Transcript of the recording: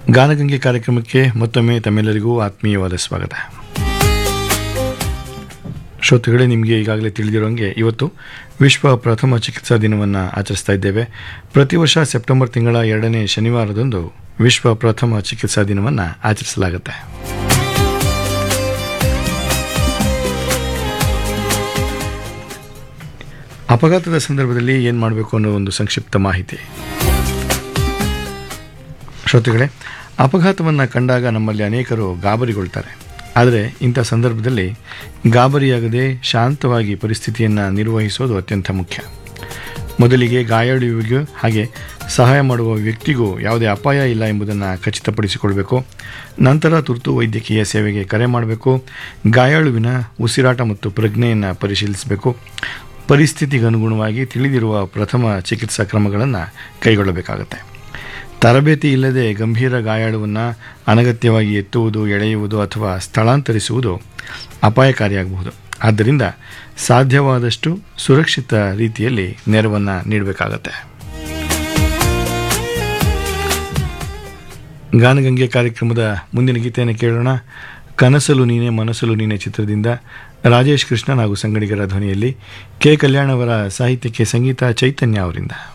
ಗಾನಗಂಗೆ ಕಾರ್ಯಕ್ರಮಕ್ಕೆ ಮತ್ತೊಮ್ಮೆ ತಮ್ಮೆಲ್ಲರಿಗೂ ಆತ್ಮೀಯವಾದ ಸ್ವಾಗತ ಶ್ರೋತೃಗಳೇ ನಿಮಗೆ ಈಗಾಗಲೇ ತಿಳಿದಿರೋಂಗೆ ಇವತ್ತು ವಿಶ್ವ ಪ್ರಥಮ ಚಿಕಿತ್ಸಾ ದಿನವನ್ನು ಆಚರಿಸ್ತಾ ಇದ್ದೇವೆ ಪ್ರತಿ ವರ್ಷ ಸೆಪ್ಟೆಂಬರ್ ತಿಂಗಳ ಎರಡನೇ ಶನಿವಾರದಂದು ವಿಶ್ವ ಪ್ರಥಮ ಚಿಕಿತ್ಸಾ ದಿನವನ್ನು ಆಚರಿಸಲಾಗುತ್ತೆ ಅಪಘಾತದ ಸಂದರ್ಭದಲ್ಲಿ ಏನು ಮಾಡಬೇಕು ಅನ್ನೋ ಒಂದು ಸಂಕ್ಷಿಪ್ತ ಮಾಹಿತಿ ಶ್ರೋತೃಗಳೇ ಅಪಘಾತವನ್ನು ಕಂಡಾಗ ನಮ್ಮಲ್ಲಿ ಅನೇಕರು ಗಾಬರಿಗೊಳ್ತಾರೆ ಆದರೆ ಇಂಥ ಸಂದರ್ಭದಲ್ಲಿ ಗಾಬರಿಯಾಗದೆ ಶಾಂತವಾಗಿ ಪರಿಸ್ಥಿತಿಯನ್ನು ನಿರ್ವಹಿಸೋದು ಅತ್ಯಂತ ಮುಖ್ಯ ಮೊದಲಿಗೆ ಗಾಯಾಳುವಿಗೂ ಹಾಗೆ ಸಹಾಯ ಮಾಡುವ ವ್ಯಕ್ತಿಗೂ ಯಾವುದೇ ಅಪಾಯ ಇಲ್ಲ ಎಂಬುದನ್ನು ಖಚಿತಪಡಿಸಿಕೊಳ್ಬೇಕು ನಂತರ ತುರ್ತು ವೈದ್ಯಕೀಯ ಸೇವೆಗೆ ಕರೆ ಮಾಡಬೇಕು ಗಾಯಾಳುವಿನ ಉಸಿರಾಟ ಮತ್ತು ಪ್ರಜ್ಞೆಯನ್ನು ಪರಿಶೀಲಿಸಬೇಕು ಪರಿಸ್ಥಿತಿಗೆ ಅನುಗುಣವಾಗಿ ತಿಳಿದಿರುವ ಪ್ರಥಮ ಚಿಕಿತ್ಸಾ ಕ್ರಮಗಳನ್ನು ಕೈಗೊಳ್ಳಬೇಕಾಗುತ್ತೆ ತರಬೇತಿ ಇಲ್ಲದೆ ಗಂಭೀರ ಗಾಯಾಳುವನ್ನು ಅನಗತ್ಯವಾಗಿ ಎತ್ತುವುದು ಎಳೆಯುವುದು ಅಥವಾ ಸ್ಥಳಾಂತರಿಸುವುದು ಅಪಾಯಕಾರಿಯಾಗಬಹುದು ಆದ್ದರಿಂದ ಸಾಧ್ಯವಾದಷ್ಟು ಸುರಕ್ಷಿತ ರೀತಿಯಲ್ಲಿ ನೆರವನ್ನು ನೀಡಬೇಕಾಗತ್ತೆ ಗಾನಗಂಗೆ ಕಾರ್ಯಕ್ರಮದ ಮುಂದಿನ ಗೀತೆಯನ್ನು ಕೇಳೋಣ ಕನಸಲು ನೀನೆ ಮನಸ್ಸಲು ನೀನೆ ಚಿತ್ರದಿಂದ ರಾಜೇಶ್ ಕೃಷ್ಣನ್ ಹಾಗೂ ಸಂಗಡಿಗರ ಧ್ವನಿಯಲ್ಲಿ ಕೆ ಕಲ್ಯಾಣ್ ಅವರ ಸಾಹಿತ್ಯಕ್ಕೆ ಸಂಗೀತ ಚೈತನ್ಯ ಅವರಿಂದ